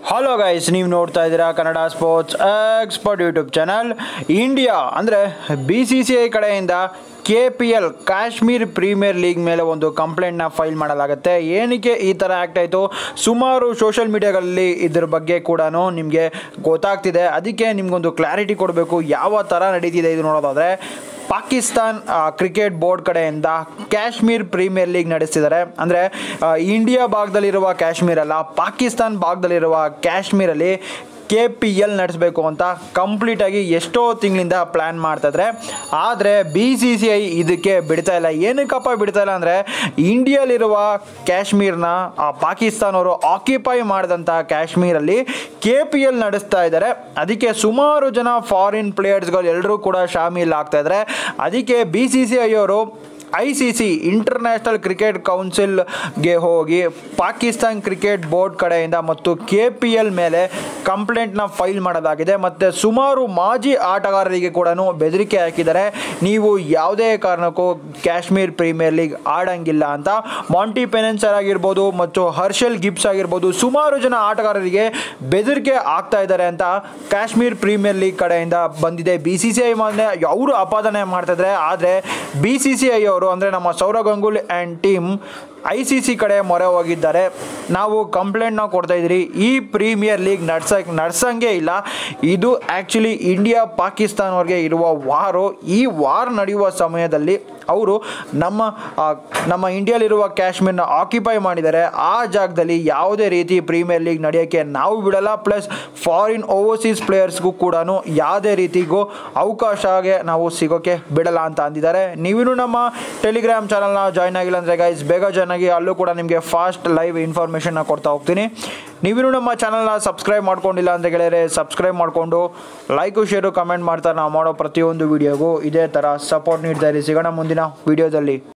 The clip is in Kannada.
ಹಲೋ ಗೈಸ್ ನೀವು ನೋಡ್ತಾ ಇದ್ದೀರಾ Kannada sports expert YouTube channel India ಅಂದರೆ ಬಿ ಸಿ ಸಿ ಐ ಕಡೆಯಿಂದ K P L Kashmir premier league ಮೇಲೆ ಒಂದು ಕಂಪ್ಲೇಂಟ್ನ ಫೈಲ್ ಮಾಡಲಾಗುತ್ತೆ ಏನಕ್ಕೆ ಈ ಥರ ಆ್ಯಕ್ಟ್ ಆಯಿತು ಸುಮಾರು ಸೋಷಿಯಲ್ ಮೀಡಿಯಾಗಳಲ್ಲಿ ಇದ್ರ ಬಗ್ಗೆ ಕೂಡ ನಿಮಗೆ ಗೊತ್ತಾಗ್ತಿದೆ ಅದಕ್ಕೆ ನಿಮಗೊಂದು ಕ್ಲಾರಿಟಿ ಕೊಡಬೇಕು ಯಾವ ಥರ ನಡೀತಿದೆ ಇದು ನೋಡೋದಾದರೆ ಪಾಕಿಸ್ತಾನ್ ಆ, ಕ್ರಿಕೆಟ್ ಬೋರ್ಡ್ ಕಡೆಯಿಂದ ಕಾಶ್ಮೀರ್ ಪ್ರೀಮಿಯರ್ ಲೀಗ್ ನಡೆಸ್ತಿದ್ದಾರೆ ಅಂದರೆ ಇಂಡಿಯಾ ಭಾಗದಲ್ಲಿರುವ ಕಾಶ್ಮೀರ್ ಅಲ್ಲ ಪಾಕಿಸ್ತಾನ್ ಭಾಗದಲ್ಲಿರುವ ಕಾಶ್ಮೀರಲ್ಲಿ ಕೆ ಪಿ ಎಲ್ ನಡೆಸಬೇಕು ಅಂತ ಕಂಪ್ಲೀಟಾಗಿ ಎಷ್ಟೋ ತಿಂಗಳಿಂದ ಪ್ಲ್ಯಾನ್ ಮಾಡ್ತಾಯಿದ್ರೆ ಆದರೆ ಬಿ ಸಿ ಸಿ ಐ ಇದಕ್ಕೆ ಬಿಡ್ತಾ ಇಲ್ಲ ಏನಕ್ಕಪ್ಪ ಬಿಡ್ತಾ ಇಲ್ಲ ಅಂದರೆ ಇಂಡಿಯಾಲಿರುವ ಕಾಶ್ಮೀರ್ನ ಆ ಪಾಕಿಸ್ತಾನವರು ಆಕ್ಯುಪೈ ಮಾಡಿದಂಥ ಕಾಶ್ಮೀರಲ್ಲಿ ಕೆ ಪಿ ಎಲ್ ನಡೆಸ್ತಾ ಇದ್ದಾರೆ ಅದಕ್ಕೆ ಸುಮಾರು ಜನ ಫಾರಿನ್ ಪ್ಲೇಯರ್ಸ್ಗಳು ಎಲ್ಲರೂ ಕೂಡ ಶಾಮೀಲ್ ಆಗ್ತಾ ಇದ್ದಾರೆ ಅದಕ್ಕೆ ಬಿ ಸಿ ಸಿ ಐ ಅವರು I C C international cricket ಕೌನ್ಸಿಲ್ಗೆ ಹೋಗಿ ಪಾಕಿಸ್ತಾನ್ ಕ್ರಿಕೆಟ್ ಬೋರ್ಡ್ ಕಡೆಯಿಂದ ಮತ್ತು ಕೆ ಪಿ ಎಲ್ ಮೇಲೆ ಕಂಪ್ಲೇಂಟ್ನ ಫೈಲ್ ಮಾಡಲಾಗಿದೆ ಮತ್ತು ಸುಮಾರು ಮಾಜಿ ಆಟಗಾರರಿಗೆ ಕೂಡ ಬೆದರಿಕೆ ಹಾಕಿದ್ದಾರೆ ನೀವು ಯಾವುದೇ ಕಾರಣಕ್ಕೂ ಕಾಶ್ಮೀರ್ ಪ್ರೀಮಿಯರ್ ಲೀಗ್ ಆಡಂಗಿಲ್ಲ ಅಂತ ಮಾಂಟಿ ಪೆನೆನ್ಸರ್ ಆಗಿರ್ಬೋದು ಮತ್ತು ಹರ್ಷಲ್ ಗಿಬ್ಸ್ ಆಗಿರ್ಬೋದು ಸುಮಾರು ಜನ ಆಟಗಾರರಿಗೆ ಬೆದರಿಕೆ ಆಗ್ತಾ ಇದ್ದಾರೆ ಅಂತ ಕಾಶ್ಮೀರ್ ಪ್ರೀಮಿಯರ್ ಲೀಗ್ ಕಡೆಯಿಂದ ಬಂದಿದೆ ಬಿ ಸಿ ಸಿ ಐ ಮೊನ್ನೆ ಅವರು ಅಪಾದನೆ ಮಾಡ್ತಾ ಇದ್ದಾರೆ ಆದರೆ ಬಿ ಸಿ ಸಿ ಐ ಅವರು ಅಂದರೆ ನಮ್ಮ Sourav Ganguly and team I C C ಕಡೆ ಮೊರೆ ಹೋಗಿದ್ದಾರೆ ನಾವು ಕಂಪ್ಲೇಂಟ್ನ ಕೊಡ್ತಾ ಇದ್ದೀರಿ ಈ ಪ್ರೀಮಿಯರ್ ಲೀಗ್ ನಡ್ಸಕ್ಕೆ ನಡ್ಸಂಗೆ ಇಲ್ಲ ಇದು ಆ್ಯಕ್ಚುಲಿ ಇಂಡಿಯಾ ಪಾಕಿಸ್ತಾನವ್ರಿಗೆ ಇರುವ ವಾರು ಈ ವಾರ್ ನಡೆಯುವ ಸಮಯದಲ್ಲಿ ಅವರು ನಮ್ಮ ಆ, ನಮ್ಮ ಇಂಡಿಯಾಲಿರುವ ಕಾಶ್ಮೀರ್ನ ಆಕ್ಯುಪೈ ಮಾಡಿದ್ದಾರೆ ಆ ಜಾಗದಲ್ಲಿ ಯಾವುದೇ ರೀತಿ ಪ್ರೀಮಿಯರ್ ಲೀಗ್ ನಡೆಯೋಕ್ಕೆ ನಾವು ಬಿಡಲ್ಲ ಪ್ಲಸ್ ಫಾರಿನ್ ಓವರ್ಸೀಸ್ ಪ್ಲೇಯರ್ಸ್ಗೂ ಕೂಡ ಯಾವುದೇ ರೀತಿಗೂ ಅವಕಾಶಗೆ ನಾವು ಸಿಗೋಕ್ಕೆ ಬಿಡಲ್ಲ ಅಂತ ಅಂದಿದ್ದಾರೆ ನೀವಿನ್ನೂ ನಮ್ಮ ಟೆಲಿಗ್ರಾಮ್ ಚಾನಲ್ನ ಜಾಯ್ನ್ ಆಗಿಲ್ಲ ಅಂದರೆ ಗೈಸ್ ಬೇಗ ಜಾಯ್ನ್ ಆಗಿ ಅಲ್ಲೂ ಕೂಡ ನಿಮಗೆ ಫಾಸ್ಟ್ ಲೈವ್ ಇನ್ಫಾರ್ಮೇಷನ್ನ ಕೊಡ್ತಾ ಹೋಗ್ತೀನಿ ನೀವಿನ್ನೂ ನಮ್ಮ ಚಾನಲ್ನ ಸಬ್ಸ್ಕ್ರೈಬ್ ಮಾಡ್ಕೊಂಡಿಲ್ಲ ಅಂತ ಗೆಳೆಯರೆ ಸಬ್ಸ್ಕ್ರೈಬ್ ಮಾಡಿಕೊಂಡು ಲೈಕು ಶೇರು ಕಮೆಂಟ್ ಮಾಡ್ತಾ ನಾವು ಮಾಡೋ ಪ್ರತಿಯೊಂದು ವಿಡಿಯೋಗೂ ಇದೇ ಥರ ಸಪೋರ್ಟ್ ನೀಡ್ತಾ ಇರಿ ಸಿಗೋಣ ಮುಂದಿನ ವಿಡಿಯೋದಲ್ಲಿ